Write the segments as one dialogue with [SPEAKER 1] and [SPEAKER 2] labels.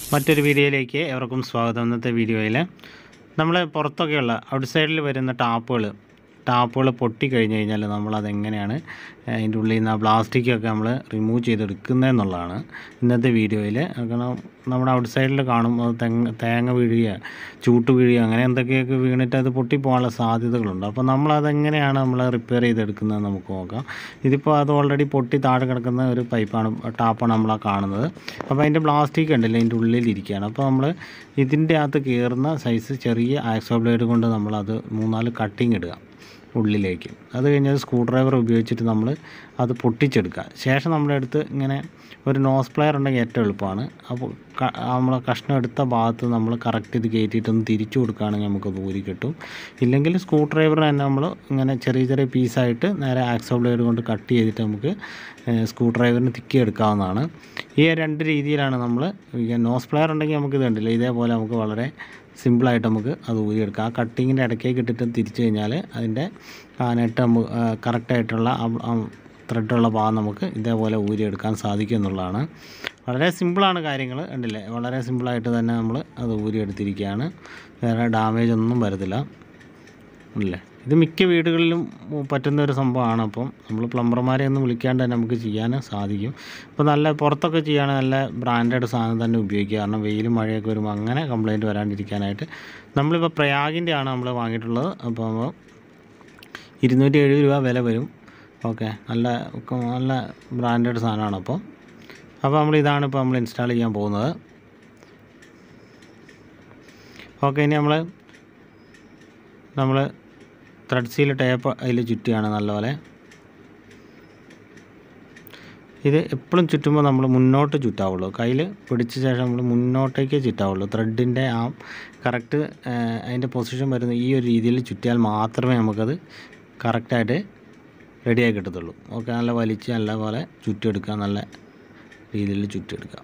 [SPEAKER 1] മറ്റൊരു വീഡിയോയിലേക്ക് എവർക്കും സ്വാഗതം ഇന്നത്തെ വീഡിയോയിൽ നമ്മൾ പുറത്തൊക്കെയുള്ള ഔട്ട് സൈഡിൽ വരുന്ന ടാപ്പുകൾ ടാപ്പുകൾ പൊട്ടിക്കഴിഞ്ഞ് കഴിഞ്ഞാൽ നമ്മളതെങ്ങനെയാണ് അതിൻ്റെ ഉള്ളിൽ നിന്ന് ആ പ്ലാസ്റ്റിക്കൊക്കെ നമ്മൾ റിമൂവ് ചെയ്തെടുക്കുന്നതെന്നുള്ളതാണ് ഇന്നത്തെ വീഡിയോയിൽ കാരണം നമ്മുടെ ഔട്ട് സൈഡിൽ കാണുമ്പോൾ തെങ്ങ് തേങ്ങ വീഴുക ചൂട്ട് വീഴുക അങ്ങനെ എന്തൊക്കെയൊക്കെ വീണിട്ട് അത് പൊട്ടിപ്പോകാനുള്ള സാധ്യതകളുണ്ട് അപ്പോൾ നമ്മളതെങ്ങനെയാണ് നമ്മൾ റിപ്പയർ ചെയ്തെടുക്കുന്നത് നമുക്ക് നോക്കാം ഇതിപ്പോൾ അത് ഓൾറെഡി പൊട്ടി താഴെ കിടക്കുന്ന ഒരു പൈപ്പാണ് ടാപ്പാണ് നമ്മൾ ആ കാണുന്നത് അപ്പോൾ അതിൻ്റെ പ്ലാസ്റ്റിക് ഉണ്ടല്ലോ അതിൻ്റെ ഉള്ളിലിരിക്കുകയാണ് അപ്പോൾ നമ്മൾ ഇതിൻ്റെ അകത്ത് കയറുന്ന സൈസ് ചെറിയ ആക്സോ ബ്ലേഡ് കൊണ്ട് നമ്മളത് മൂന്നാല് കട്ടിങ് ഇടുക ഉള്ളിലേക്ക് അത് കഴിഞ്ഞ് സ്ക്രൂ ഡ്രൈവർ ഉപയോഗിച്ചിട്ട് നമ്മൾ അത് പൊട്ടിച്ചെടുക്കുക ശേഷം നമ്മുടെ അടുത്ത് ഇങ്ങനെ ഒരു നോസ് പ്ലെയർ ഉണ്ടെങ്കിൽ ഏറ്റവും എളുപ്പമാണ് അപ്പോൾ നമ്മൾ കഷ്ണം എടുത്ത ഭാഗത്ത് നമ്മൾ കറക്റ്റ് ഇത് കയറ്റിയിട്ടൊന്ന് തിരിച്ചു കൊടുക്കുകയാണെങ്കിൽ നമുക്ക് ഊരി കിട്ടും ഇല്ലെങ്കിൽ സ്ക്രൂ ഡ്രൈവർ തന്നെ നമ്മൾ ഇങ്ങനെ ചെറിയ ചെറിയ പീസായിട്ട് നേരെ ആക്സോ ബ്ലേഡ് കൊണ്ട് കട്ട് ചെയ്തിട്ട് നമുക്ക് സ്ക്രൂ ഡ്രൈവറിന് തിക്കി എടുക്കാവുന്നതാണ് ഈ രണ്ട് രീതിയിലാണ് നമ്മൾ നോസ് പ്ലെയർ ഉണ്ടെങ്കിൽ നമുക്ക് ഇത് കണ്ടില്ല ഇതേപോലെ നമുക്ക് വളരെ സിമ്പിളായിട്ട് നമുക്ക് അത് ഊരിയെടുക്കാം ആ കട്ടിങ്ങിൻ്റെ ഇടയ്ക്കേക്ക് ഇട്ടിട്ട് തിരിച്ചു കഴിഞ്ഞാൽ അതിൻ്റെ ആ നെട്ട് നമുക്ക് കറക്റ്റായിട്ടുള്ള ത്രെഡുള്ള ഭാഗം നമുക്ക് ഇതേപോലെ ഊരിയെടുക്കാൻ സാധിക്കും എന്നുള്ളതാണ് വളരെ സിമ്പിളാണ് കാര്യങ്ങൾ കണ്ടില്ലേ വളരെ സിമ്പിളായിട്ട് തന്നെ നമ്മൾ അത് ഊരിയെടുത്തിരിക്കുകയാണ് വേറെ ഡാമേജ് ഒന്നും വരത്തില്ല അല്ലേ ഇത് മിക്ക വീടുകളിലും പറ്റുന്ന ഒരു സംഭവമാണ് അപ്പം നമ്മൾ പ്ലംബർമാരെ ഒന്നും വിളിക്കാണ്ട് തന്നെ നമുക്ക് ചെയ്യാൻ സാധിക്കും ഇപ്പോൾ നല്ല പുറത്തൊക്കെ ചെയ്യാൻ നല്ല ബ്രാൻഡഡ് സാധനം തന്നെ ഉപയോഗിക്കുക കാരണം വെയിലും മഴയൊക്കെ വരുമ്പോൾ അങ്ങനെ കംപ്ലയിൻറ്റ് വരാണ്ടിരിക്കാനായിട്ട് നമ്മളിപ്പോൾ പ്രയാഗിൻ്റെ ആണ് നമ്മൾ വാങ്ങിയിട്ടുള്ളത് അപ്പോൾ ഇരുന്നൂറ്റി എഴുപത് രൂപ വില വരും ഓക്കെ നല്ല നല്ല ബ്രാൻഡഡ് സാധനമാണ് അപ്പോൾ അപ്പോൾ നമ്മൾ ഇതാണ് ഇപ്പോൾ നമ്മൾ ഇൻസ്റ്റാൾ ചെയ്യാൻ പോകുന്നത് ഓക്കെ ഇനി നമ്മൾ നമ്മൾ ത്രെഡ് സീൽ ടേപ്പ് അതിൽ ചുറ്റുകയാണ് നല്ലപോലെ ഇത് എപ്പോഴും ചുറ്റുമ്പോൾ നമ്മൾ മുന്നോട്ട് ചുറ്റാവുള്ളൂ കയ്യിൽ പിടിച്ച ശേഷം നമ്മൾ മുന്നോട്ടേക്ക് ചുറ്റാവുള്ളൂ ത്രെഡിൻ്റെ ആ കറക്റ്റ് അതിൻ്റെ പൊസിഷൻ വരുന്ന ഈ ഒരു രീതിയിൽ ചുറ്റിയാൽ മാത്രമേ നമുക്കത് കറക്റ്റായിട്ട് റെഡിയായി കിട്ടത്തുള്ളൂ ഓക്കെ നല്ല വലിച്ച് നല്ല പോലെ ചുറ്റിയെടുക്കുക നല്ല രീതിയിൽ ചുറ്റിയെടുക്കുക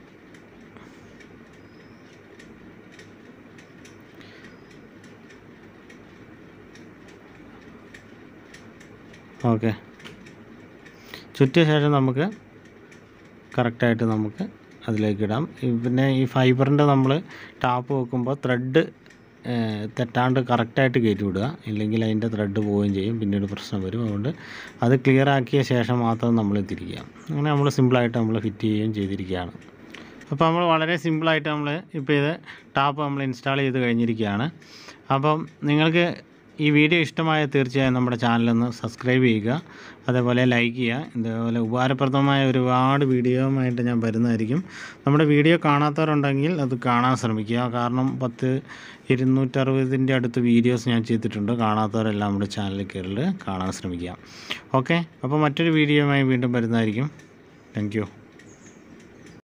[SPEAKER 1] ഓക്കെ ചുറ്റിയ ശേഷം നമുക്ക് കറക്റ്റായിട്ട് നമുക്ക് അതിലേക്ക് ഇടാം പിന്നെ ഈ ഫൈബറിൻ്റെ നമ്മൾ ടാപ്പ് വെക്കുമ്പോൾ ത്രെഡ് തെറ്റാണ്ട് കറക്റ്റായിട്ട് കയറ്റി വിടുക ഇല്ലെങ്കിൽ അതിൻ്റെ ത്രെഡ് പോവുകയും ചെയ്യും പിന്നീട് പ്രശ്നം വരും അതുകൊണ്ട് അത് ക്ലിയർ ആക്കിയ ശേഷം മാത്രം നമ്മൾ തിരിക്കുക അങ്ങനെ നമ്മൾ സിമ്പിളായിട്ട് നമ്മൾ ഫിറ്റ് ചെയ്യുകയും ചെയ്തിരിക്കുകയാണ് അപ്പോൾ നമ്മൾ വളരെ സിമ്പിളായിട്ട് നമ്മൾ ഇപ്പോൾ ഇത് ടാപ്പ് നമ്മൾ ഇൻസ്റ്റാൾ ചെയ്ത് കഴിഞ്ഞിരിക്കുകയാണ് അപ്പം നിങ്ങൾക്ക് ഈ വീഡിയോ ഇഷ്ടമായ തീർച്ചയായും നമ്മുടെ ചാനലൊന്ന് സബ്സ്ക്രൈബ് ചെയ്യുക അതേപോലെ ലൈക്ക് ചെയ്യുക ഇതേപോലെ ഉപകാരപ്രദമായ ഒരുപാട് വീഡിയോയുമായിട്ട് ഞാൻ വരുന്നതായിരിക്കും നമ്മുടെ വീഡിയോ കാണാത്തവരുണ്ടെങ്കിൽ അത് കാണാൻ ശ്രമിക്കുക കാരണം പത്ത് ഇരുന്നൂറ്ററുപതിൻ്റെ അടുത്ത് വീഡിയോസ് ഞാൻ ചെയ്തിട്ടുണ്ട് കാണാത്തവരെല്ലാം നമ്മുടെ ചാനലിൽ കയറിൽ കാണാൻ ശ്രമിക്കുക ഓക്കെ അപ്പോൾ മറ്റൊരു വീഡിയോയുമായി വീണ്ടും വരുന്നതായിരിക്കും താങ്ക്